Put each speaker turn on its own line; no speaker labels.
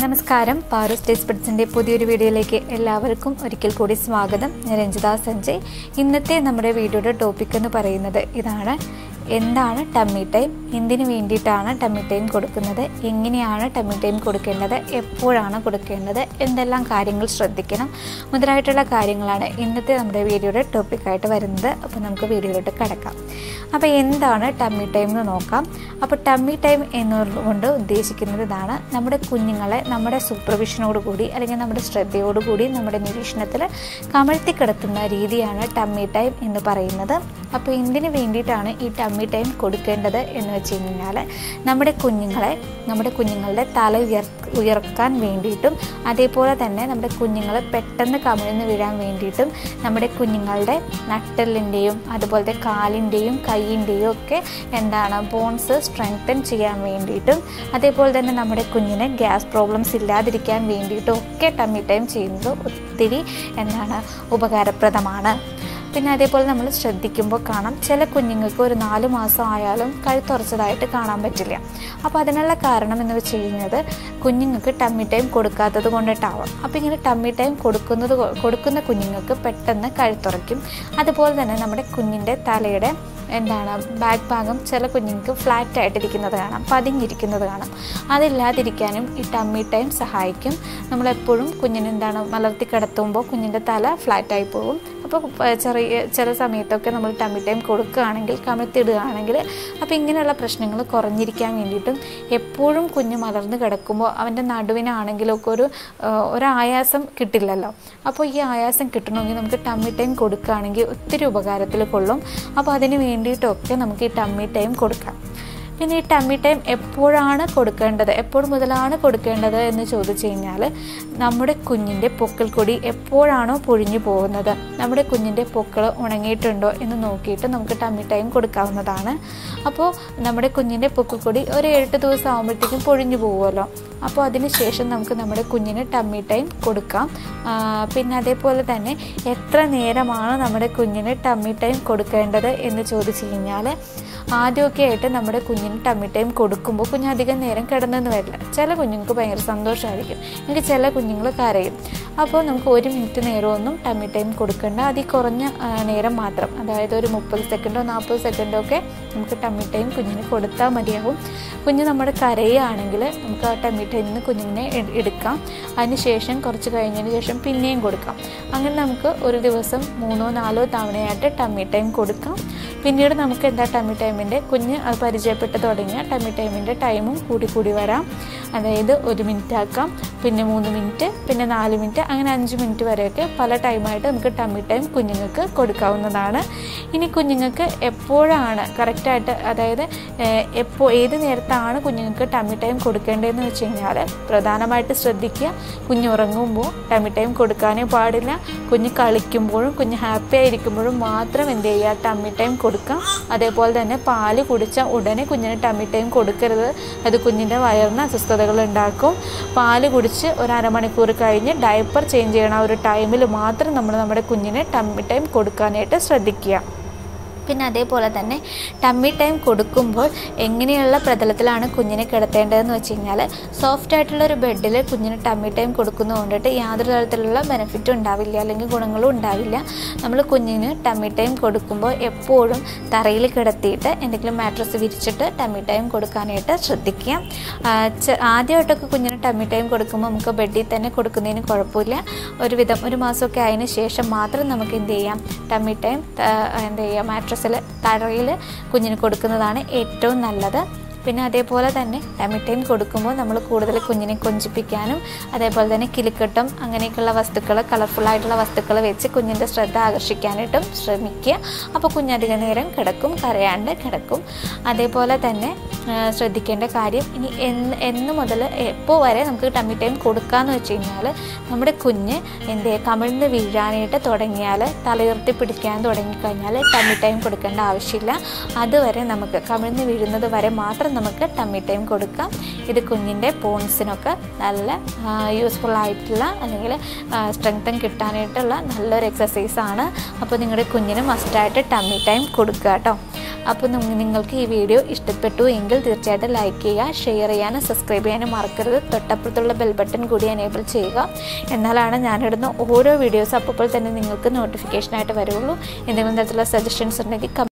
നമസ്കാരം പാറൂസ് ടേസ്റ്റ് ബഡ്സിൻ്റെ പുതിയൊരു വീഡിയോയിലേക്ക് എല്ലാവർക്കും ഒരിക്കൽ കൂടി സ്വാഗതം ഞാൻ രഞ്ജിത സഞ്ജയ് ഇന്നത്തെ നമ്മുടെ വീഡിയോയുടെ ടോപ്പിക് എന്ന് പറയുന്നത് ഇതാണ് എന്താണ് ടമ്മി ടൈം എന്തിനു വേണ്ടിയിട്ടാണ് ടമ്മി ടൈം കൊടുക്കുന്നത് എങ്ങനെയാണ് ടമ്മി ടൈം കൊടുക്കേണ്ടത് എപ്പോഴാണ് കൊടുക്കേണ്ടത് എന്തെല്ലാം കാര്യങ്ങൾ ശ്രദ്ധിക്കണം മുതലായിട്ടുള്ള കാര്യങ്ങളാണ് ഇന്നത്തെ നമ്മുടെ വീഡിയോയുടെ ടോപ്പിക്കായിട്ട് വരുന്നത് അപ്പോൾ നമുക്ക് വീഡിയോയിലോട്ട് കിടക്കാം അപ്പോൾ എന്താണ് ടമ്മി ടൈം എന്ന് നോക്കാം അപ്പോൾ ടമ്മി ടൈം എന്നുകൊണ്ട് ഉദ്ദേശിക്കുന്നത് ഇതാണ് നമ്മുടെ കുഞ്ഞുങ്ങളെ നമ്മുടെ സൂപ്പർവിഷനോട് കൂടി അല്ലെങ്കിൽ നമ്മുടെ ശ്രദ്ധയോടുകൂടി നമ്മുടെ നിരീക്ഷണത്തിൽ കമഴ്ത്തി കിടത്തുന്ന രീതിയാണ് ടമ്മി ടൈം എന്ന് പറയുന്നത് അപ്പോൾ എന്തിനു വേണ്ടിയിട്ടാണ് ഈ ടമ്മി ടൈം കൊടുക്കേണ്ടത് എന്ന് വെച്ച് കഴിഞ്ഞാൽ നമ്മുടെ കുഞ്ഞുങ്ങളെ നമ്മുടെ കുഞ്ഞുങ്ങളുടെ തല ഉയർ ഉയർക്കാൻ വേണ്ടിയിട്ടും അതേപോലെ തന്നെ നമ്മുടെ കുഞ്ഞുങ്ങൾ പെട്ടെന്ന് കമിഴ്ന്ന് വീഴാൻ വേണ്ടിയിട്ടും നമ്മുടെ കുഞ്ഞുങ്ങളുടെ നട്ടലിൻ്റെയും അതുപോലത്തെ കാലിൻ്റെയും കൈയിൻ്റെയും ഒക്കെ എന്താണ് ബോൺസ് സ്ട്രെങ്തൻ ചെയ്യാൻ വേണ്ടിയിട്ടും അതേപോലെ തന്നെ നമ്മുടെ കുഞ്ഞിന് ഗ്യാസ് പ്രോബ്ലംസ് ഇല്ലാതിരിക്കാൻ വേണ്ടിയിട്ടും ഒക്കെ ടമ്മി ടൈം ചെയ്യുന്നത് ഒത്തിരി എന്താണ് ഉപകാരപ്രദമാണ് പിന്നെ അതേപോലെ നമ്മൾ ശ്രദ്ധിക്കുമ്പോൾ കാണാം ചില കുഞ്ഞുങ്ങൾക്ക് ഒരു നാല് മാസം ആയാലും കഴുത്തുറച്ചതായിട്ട് കാണാൻ പറ്റില്ല അപ്പോൾ അതിനുള്ള കാരണം എന്ന് വെച്ച് കഴിഞ്ഞത് കുഞ്ഞുങ്ങൾക്ക് ടമ്മി ടൈം കൊടുക്കാത്തത് കൊണ്ടിട്ടാവാം അപ്പോൾ ഇങ്ങനെ ടമ്മി ടൈം കൊടുക്കുന്നത് കൊ- കൊടുക്കുന്ന കുഞ്ഞുങ്ങൾക്ക് പെട്ടെന്ന് കഴുത്തുറയ്ക്കും അതുപോലെ തന്നെ നമ്മുടെ കുഞ്ഞിൻ്റെ തലയുടെ എന്താണ് ബാക്ക് ഭാഗം ചില കുഞ്ഞുങ്ങൾക്ക് ഫ്ലാറ്റ് ആയിട്ടിരിക്കുന്നത് കാണാം പതിഞ്ഞിരിക്കുന്നത് കാണാം അതില്ലാതിരിക്കാനും ഈ ടമ്മി ടൈം സഹായിക്കും നമ്മളെപ്പോഴും കുഞ്ഞിന് എന്താണ് മലർത്തി കിടത്തുമ്പോൾ കുഞ്ഞിൻ്റെ തല ഫ്ലാറ്റായി പോകും അപ്പോൾ പ- ചെറിയ ചില സമയത്തൊക്കെ നമ്മൾ ടമ്മി ടൈം കൊടുക്കുകയാണെങ്കിൽ കമഴ്ത്തിടുകയാണെങ്കിൽ അപ്പോൾ ഇങ്ങനെയുള്ള പ്രശ്നങ്ങൾ കുറഞ്ഞിരിക്കാൻ വേണ്ടിയിട്ടും എപ്പോഴും കുഞ്ഞ് മലർന്ന് കിടക്കുമ്പോൾ അവൻ്റെ നടുവിനാണെങ്കിലും ഒക്കെ ഒരു ആ, ഒരു ആയാസം കിട്ടില്ലല്ലോ അപ്പോൾ ഈ ആയാസം കിട്ടണമെങ്കിൽ നമുക്ക് ടമ്മി ടൈം കൊടുക്കുകയാണെങ്കിൽ ഒത്തിരി ഉപകാരത്തിൽ കൊള്ളും അപ്പോൾ അതിന് വേണ്ടിയിട്ടൊക്കെ നമുക്ക് ഈ ടമ്മി ടൈം കൊടുക്കാം പിന്നെ ഈ ടമ്മി ടൈം എപ്പോഴാണ് കൊടുക്കേണ്ടത് എപ്പോൾ മുതലാണ് കൊടുക്കേണ്ടത് എന്ന് ചോദിച്ചു കഴിഞ്ഞാൽ നമ്മുടെ കുഞ്ഞിൻ്റെ പൊക്കിൾ കൊടി എപ്പോഴാണോ പൊഴിഞ്ഞു പോകുന്നത് നമ്മുടെ കുഞ്ഞിൻ്റെ പൊക്കിൾ ഉണങ്ങിയിട്ടുണ്ടോ എന്ന് നോക്കിയിട്ട് നമുക്ക് ടമ്മി ടൈം കൊടുക്കാവുന്നതാണ് അപ്പോൾ നമ്മുടെ കുഞ്ഞിൻ്റെ പൊക്കിൾ കൊടി ഒരു എട്ട് ദിവസം ആകുമ്പോഴത്തേക്കും പൊഴിഞ്ഞു പോകുമല്ലോ അപ്പോൾ അതിന് ശേഷം നമുക്ക് നമ്മുടെ കുഞ്ഞിന് ടമ്മി ടൈം കൊടുക്കാം ആ, പിന്നെ അതേപോലെ തന്നെ എത്ര നേരമാണ് നമ്മുടെ കുഞ്ഞിന് ടമ്മി ടൈം കൊടുക്കേണ്ടത് എന്ന് ചോദിച്ചു കഴിഞ്ഞാൽ ആദ്യമൊക്കെ ആയിട്ട് നമ്മുടെ കുഞ്ഞിന് ടമ്മി ടൈം കൊടുക്കുമ്പോൾ കുഞ്ഞ് അധികം നേരം കിടന്നെന്ന് വരില്ല ചില കുഞ്ഞുങ്ങൾക്ക് ഭയങ്കര സന്തോഷമായിരിക്കും എനിക്ക് ചില കുഞ്ഞുങ്ങൾ കരയും അപ്പോൾ നമുക്ക് ഒരു മിനിറ്റ് നേരമൊന്നും ടമ്മി ടൈം കൊടുക്കേണ്ട അതിൽ കുറഞ്ഞ ആ, നേരം മാത്രം അതായത് ഒരു മുപ്പത് സെക്കൻഡോ നാൽപ്പത് സെക്കൻഡോ ഒക്കെ നമുക്ക് ടമ്മി ടൈം കുഞ്ഞിന് കൊടുത്താൽ മതിയാവും കുഞ്ഞ് നമ്മുടെ കരയുകയാണെങ്കിൽ നമുക്ക് ആ ടമ്മി ടൈമിൽ നിന്ന് കുഞ്ഞിനെ എട് എടുക്കാം അതിനുശേഷം കുറച്ച് കഴിഞ്ഞതിന് ശേഷം പിന്നെയും കൊടുക്കാം അങ്ങനെ നമുക്ക് ഒരു ദിവസം മൂന്നോ നാലോ തവണയായിട്ട് ടമ്മി ടൈം കൊടുക്കാം പിന്നീട് നമുക്ക് എന്താ ടമ്മി ടൈമിൻ്റെ കുഞ്ഞ് അത് പരിചയപ്പെട്ട് തുടങ്ങിയ ടമ്മി ടൈമിൻ്റെ ടൈമും കൂടി കൂടി വരാം അതായത് ഒരു മിനിറ്റ് ആക്കാം പിന്നെ മൂന്ന് മിനിറ്റ് പിന്നെ നാല് മിനിറ്റ് അങ്ങനെ അഞ്ച് മിനിറ്റ് വരെയൊക്കെ പല ടൈമായിട്ട് നമുക്ക് ടമ്മി ടൈം കുഞ്ഞുങ്ങൾക്ക് കൊടുക്കാവുന്നതാണ് ഇനി കുഞ്ഞുങ്ങൾക്ക് എപ്പോഴാണ് കറക്റ്റായിട്ട് അതായത് ഏഹ്, എപ്പോൾ ഏത് നേരത്താണ് കുഞ്ഞുങ്ങൾക്ക് ടമ്മി ടൈം കൊടുക്കേണ്ടതെന്ന് വെച്ച് കഴിഞ്ഞാൽ പ്രധാനമായിട്ട് ശ്രദ്ധിക്കുക കുഞ്ഞ് ഉറങ്ങുമ്പോൾ ടമ്മി ടൈം കൊടുക്കാനേ പാടില്ല കുഞ്ഞ് കളിക്കുമ്പോഴും കുഞ്ഞ് ഹാപ്പി ആയിരിക്കുമ്പോഴും മാത്രം എന്ത് ചെയ്യുക ടമ്മി ടൈം കൊടുക്കാം അതേപോലെ തന്നെ പാല് കുടിച്ച ഉടനെ കുഞ്ഞിന് ടമ്മി ടൈം കൊടുക്കരുത് അത് കുഞ്ഞിൻ്റെ വയറിന് അസ്വസ്ഥതകൾ ഉണ്ടാക്കും പാല് കുടിച്ച് ഒരു അരമണിക്കൂർ കഴിഞ്ഞ് ഡയപ്പർ ചേഞ്ച് ചെയ്യണ ആ ഒരു ടൈമിൽ മാത്രം നമ്മൾ നമ്മുടെ കുഞ്ഞിന് ടമ്മി ടൈം കൊടുക്കാനായിട്ട് ശ്രദ്ധിക്കുക പിന്നെ അതേപോലെ തന്നെ ടമ്മി ടൈം കൊടുക്കുമ്പോൾ എങ്ങനെയുള്ള പ്രതലത്തിലാണ് കുഞ്ഞിനെ കിടത്തേണ്ടതെന്ന് വെച്ച് കഴിഞ്ഞാൽ സോഫ്റ്റ് ആയിട്ടുള്ള ഒരു ബെഡിൽ കുഞ്ഞിന് ടമ്മി ടൈം കൊടുക്കുന്നത് കൊണ്ടിട്ട് യാതൊരു തരത്തിലുള്ള ബെനിഫിറ്റും ഉണ്ടാവില്ല അല്ലെങ്കിൽ ഗുണങ്ങളും ഉണ്ടാവില്ല നമ്മൾ കുഞ്ഞിന് ടമ്മി ടൈം കൊടുക്കുമ്പോൾ എപ്പോഴും തറയിൽ കിടത്തിയിട്ട് എന്തെങ്കിലും മാട്രസ് വിരിച്ചിട്ട് ടമ്മി ടൈം കൊടുക്കാനായിട്ട് ശ്രദ്ധിക്കുക ആ, ചെ- ആദ്യമായിട്ടൊക്കെ കുഞ്ഞിന് ടമ്മി ടൈം കൊടുക്കുമ്പോൾ നമുക്ക് ബെഡിൽ തന്നെ കൊടുക്കുന്നതിന് കുഴപ്പമില്ല ഒരുവിധം ഒരു മാസമൊക്കെ ആയതിനു ശേഷം മാത്രം നമുക്ക് എന്ത് ചെയ്യാം ടമ്മി ടൈം എന്താ ചെയ്യുക മാട്രസിൽ തറയിൽ കുഞ്ഞിന് കൊടുക്കുന്നതാണ് ഏറ്റവും നല്ലത് പിന്നെ അതേപോലെ തന്നെ ടമ്മി ടൈം കൊടുക്കുമ്പോൾ നമ്മൾ കൂടുതൽ കുഞ്ഞിനെ കൊഞ്ചിപ്പിക്കാനും അതേപോലെ തന്നെ കിലുക്കട്ടം അങ്ങനെയൊക്കെയുള്ള വസ്തുക്കൾ കളർഫുള്ളായിട്ടുള്ള വസ്തുക്കൾ വെച്ച് കുഞ്ഞിൻ്റെ ശ്രദ്ധ ആകർഷിക്കാനായിട്ടും ശ്രമിക്കുക അപ്പോൾ കുഞ്ഞധിക നേരം കിടക്കും കരയാണ്ട് കിടക്കും അതേപോലെ തന്നെ ആ, ശ്രദ്ധിക്കേണ്ട കാര്യം ഇനി എന്ന് എന്ന് മുതൽ എപ്പോൾ വരെ നമുക്ക് ടമ്മി ടൈം കൊടുക്കാമെന്ന് വെച്ച് കഴിഞ്ഞാൽ നമ്മുടെ കുഞ്ഞ് എന്ത് ചെയ്യുക കമിഴ്ന്ന് വീഴാനായിട്ട് തുടങ്ങിയാൽ തലയുയർത്തി പിടിക്കാൻ തുടങ്ങിക്കഴിഞ്ഞാൽ ടമ്മി ടൈം കൊടുക്കേണ്ട ആവശ്യമില്ല അതുവരെ നമുക്ക് കമിഴ്ന്ന് വീഴുന്നത് വരെ മാത്രം നമുക്ക് ടമ്മി ടൈം കൊടുക്കാം ഇത് കുഞ്ഞിൻ്റെ ബോൺസിനൊക്കെ നല്ല യൂസ്ഫുൾ ആയിട്ടുള്ള അല്ലെങ്കിൽ സ്ട്രെങ്തൻ കിട്ടാനായിട്ടുള്ള നല്ലൊരു എക്സസൈസ് ആണ് അപ്പോൾ നിങ്ങളുടെ കുഞ്ഞിന് മസ്റ്റായിട്ട് ടമ്മി ടൈം കൊടുക്കുക കേട്ടോ അപ്പോൾ നിങ്ങൾക്ക് ഈ വീഡിയോ ഇഷ്ടപ്പെട്ടു എങ്കിൽ തീർച്ചയായിട്ടും ലൈക്ക് ചെയ്യുക ഷെയർ ചെയ്യാനും സബ്സ്ക്രൈബ് ചെയ്യാനും മറക്കരുത് തൊട്ടപ്പുറത്തുള്ള ബെൽ ബട്ടൺ കൂടി എനേബിൾ ചെയ്യുക എന്നാലാണ് ഞാനിടുന്ന ഓരോ വീഡിയോസ് അപ്പോൾ തന്നെ നിങ്ങൾക്ക് നോട്ടിഫിക്കേഷനായിട്ട് വരുള്ളൂ എന്തെങ്കിലും തരത്തിലുള്ള സജഷൻസ് ഉണ്ടെങ്കിൽ